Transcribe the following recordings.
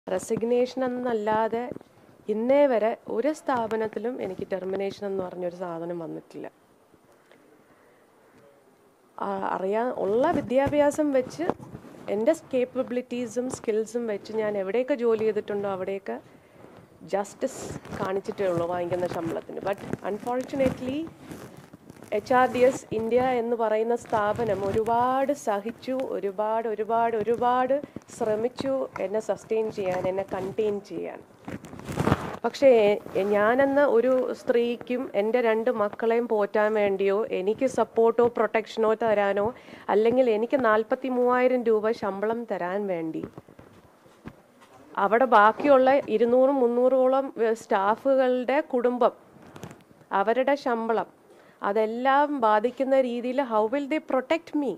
Resignation എന്നല്ലാതെ ഇന്നേ വരെ ഒരു സ്ഥാപനത്തിലും എനിക്ക് ടെർമിനേഷൻ എന്ന് പറഞ്ഞൊരു സാധനം വന്നിട്ടില്ല ആ, അറിയാ ഉള്ള വിദ്യാഭ്യാസം വെച്ച് എൻ്റെ കേപ്പബിലിറ്റീസും സ്കിൽസും വെച്ച് ഞാൻ എവിടെയൊക്കെ ജോലി ചെയ്തിട്ടുണ്ടോ അവിടെയൊക്കെ ജസ്റ്റിസ് കാണിച്ചിട്ടേ ഉള്ളൂ വാങ്ങിക്കുന്ന ശമ്പളത്തിന് but unfortunately H R D S India എന്ന് പറയുന്ന സ്ഥാപനം ഒരുപാട് സഹിച്ചു ഒരുപാട് ഒരുപാട് ഒരുപാട് ശ്രമിച്ചു എന്നെ സസ്റ്റെയിൻ ചെയ്യാൻ എന്നെ കണ്ടെയ്ൻ ചെയ്യാൻ പക്ഷേ എ- ഞാനെന്ന ഒരു സ്ത്രീക്കും എൻ്റെ രണ്ട് മക്കളെയും പോറ്റാൻ വേണ്ടിയോ എനിക്ക് സപ്പോർട്ടോ പ്രൊട്ടക്ഷനോ തരാനോ അല്ലെങ്കിൽ എനിക്ക് നാൽപ്പത്തി മൂവായിരം രൂപ ശമ്പളം തരാൻ വേണ്ടി അവിടെ ബാക്കിയുള്ള ഇരുന്നൂറും മുന്നൂറോളം വ- സ്റ്റാഫുകളുടെ കുടുംബം അവരുടെ ശമ്പളം അതെല്ലാം ബാധിക്കുന്ന രീതിയിൽ how will they protect me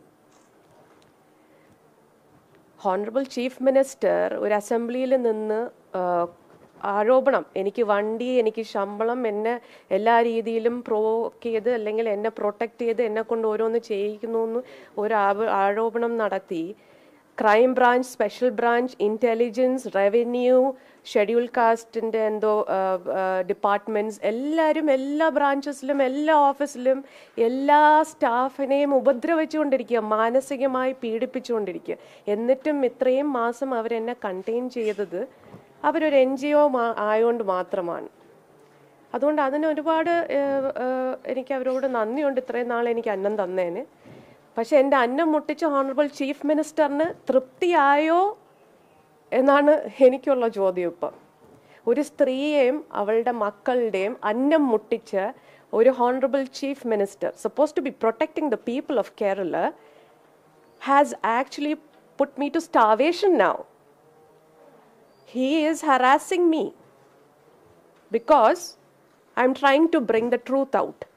honourable chief minister ഒരു അസംബ്ലിയിൽ നിന്ന് ആ, ആരോപണം എനിക്ക് വണ്ടി എനിക്ക് ശമ്പളം എന്നെ എല്ലാ രീതിയിലും പ്രൊവോക്ക് ചെയ്ത് അല്ലെങ്കിൽ എന്നെ പ്രൊട്ടക്റ്റ് ചെയ്ത് എന്നെ കൊണ്ട് ഓരോന്ന് ചെയ്യിക്കുന്നു എന്ന് ഒരു ആവ- ആരോപണം നടത്തി crime branch special branch intelligence revenue schedule കാസ്റ്റിൻ്റെ എന്തോ ഡിപ്പാർട്ട്മെൻറ്റ്സ് എല്ലാവരും എല്ലാ ബ്രാഞ്ചസിലും എല്ലാ ഓഫീസിലും എല്ലാ സ്റ്റാഫിനെയും ഉപദ്രവിച്ചുകൊണ്ടിരിക്കുക മാനസികമായി പീഡിപ്പിച്ചുകൊണ്ടിരിക്കുക എന്നിട്ടും ഇത്രയും മാസം അവരെന്നെ കണ്ടെയ്ൻ ചെയ്തത് അവരൊരു എൻ ജി ഒ ആയതുകൊണ്ട് മാത്രമാണ് അതുകൊണ്ട് അതിന് ഒരുപാട് ഏഹ്, ഏഹ്, എനിക്ക് അവരോട് നന്ദിയുണ്ട് ഇത്രയും നാൾ എനിക്ക് അന്നം തന്നേന് പക്ഷെ എൻ്റെ അന്നം മുട്ടിച്ച ഹോണറബിൾ ചീഫ് മിനിസ്റ്ററിന് തൃപ്തിയായോ എന്നാണ് എനിക്കുള്ള ചോദ്യം ഇപ്പം ഒരു സ്ത്രീയെയും അവളുടെ മക്കളുടെയും അന്നം മുട്ടിച്ച ഒരു honourable chief minister suppose to be protecting the people of Kerala has actually put me to starvation now he is harassing me because I'm trying to bring the truth out.